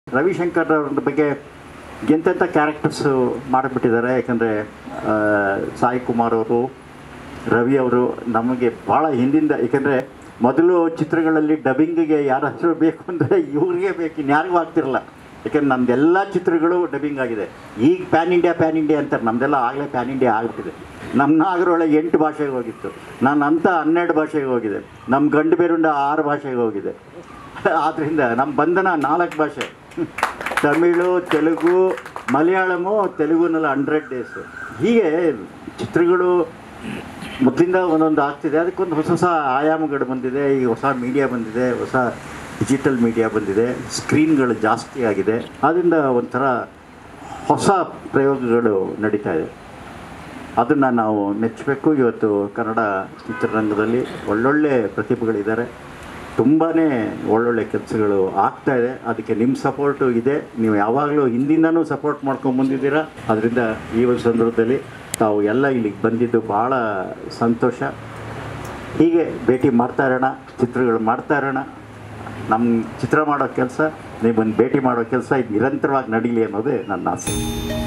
ರವಿಶಂಕರ್ ಅವ್ರ ಬಗ್ಗೆ ಎಂತೆಂಥ ಕ್ಯಾರೆಕ್ಟರ್ಸು ಮಾಡಿಬಿಟ್ಟಿದ್ದಾರೆ ಯಾಕಂದರೆ ಸಾಯಿ ಕುಮಾರ್ ಅವರು ರವಿ ಅವರು ನಮಗೆ ಭಾಳ ಹಿಂದಿಂದ ಏಕೆಂದರೆ ಮೊದಲು ಚಿತ್ರಗಳಲ್ಲಿ ಡಬ್ಬಿಂಗಿಗೆ ಯಾರ ಹೆಸರು ಬೇಕು ಅಂದರೆ ಇವ್ರಿಗೆ ಬೇಕು ಇನ್ಯಾರಿಗೂ ಆಗ್ತಿರಲ್ಲ ಯಾಕಂದ್ರೆ ನಮ್ದೆಲ್ಲ ಚಿತ್ರಗಳು ಡಬ್ಬಿಂಗ್ ಆಗಿದೆ ಈಗ ಪ್ಯಾನ್ ಇಂಡಿಯಾ ಪ್ಯಾನ್ ಇಂಡಿಯಾ ಅಂತಾರೆ ನಮ್ದೆಲ್ಲ ಆಗಲೇ ಪ್ಯಾನ್ ಇಂಡಿಯಾ ಆಗಿಬಿಟ್ಟಿದೆ ನಮ್ಮ ನಾಗರೊಳಗೆ ಎಂಟು ಭಾಷೆಗೆ ಹೋಗಿತ್ತು ನಾನು ಅಂತ ಹನ್ನೆರಡು ಭಾಷೆಗೆ ಹೋಗಿದೆ ನಮ್ಮ ಗಂಡು ಬೇರುಂಡ ಆರು ಭಾಷೆಗೆ ಹೋಗಿದೆ ಆದ್ದರಿಂದ ನಮ್ಮ ಬಂಧನ ನಾಲ್ಕು ಭಾಷೆ ತಮಿಳು ತೆಲುಗು ಮಲಯಾಳಮು ತೆಲುಗುನಲ್ಲಿ ಹಂಡ್ರೆಡ್ ಡೇಸು ಹೀಗೆ ಚಿತ್ರಗಳು ಮೊದಲಿಂದ ಒಂದೊಂದು ಆಗ್ತಿದೆ ಅದಕ್ಕೊಂದು ಹೊಸ ಹೊಸ ಆಯಾಮಗಳು ಬಂದಿದೆ ಈಗ ಹೊಸ ಮೀಡಿಯಾ ಬಂದಿದೆ ಹೊಸ ಡಿಜಿಟಲ್ ಮೀಡಿಯಾ ಬಂದಿದೆ ಸ್ಕ್ರೀನ್ಗಳು ಜಾಸ್ತಿ ಆಗಿದೆ ಆದ್ದರಿಂದ ಒಂಥರ ಹೊಸ ಪ್ರಯೋಗಗಳು ನಡೀತಾ ಇದೆ ಅದನ್ನು ನಾವು ಮೆಚ್ಚಬೇಕು ಇವತ್ತು ಕನ್ನಡ ಚಿತ್ರರಂಗದಲ್ಲಿ ಒಳ್ಳೊಳ್ಳೆ ಪ್ರತಿಭೆಗಳಿದ್ದಾರೆ ತುಂಬಾ ಒಳ್ಳೊಳ್ಳೆ ಕೆಲಸಗಳು ಆಗ್ತಾ ಇದೆ ಅದಕ್ಕೆ ನಿಮ್ಮ ಸಪೋರ್ಟು ಇದೆ ನೀವು ಯಾವಾಗಲೂ ಹಿಂದಿಂದನೂ ಸಪೋರ್ಟ್ ಮಾಡ್ಕೊಂಡು ಬಂದಿದ್ದೀರಾ ಅದರಿಂದ ಈ ಒಂದು ಸಂದರ್ಭದಲ್ಲಿ ತಾವು ಎಲ್ಲ ಇಲ್ಲಿಗೆ ಬಂದಿದ್ದು ಭಾಳ ಸಂತೋಷ ಹೀಗೆ ಭೇಟಿ ಮಾಡ್ತಾ ಇರೋಣ ಚಿತ್ರಗಳು ಮಾಡ್ತಾ ಇರೋಣ ನಮ್ಮ ಚಿತ್ರ ಮಾಡೋ ಕೆಲಸ ನಿಮ್ಮನ್ನು ಭೇಟಿ ಮಾಡೋ ಕೆಲಸ ಇದು ನಿರಂತರವಾಗಿ ನಡೀಲಿ ಅನ್ನೋದೇ ನನ್ನ ಆಸೆ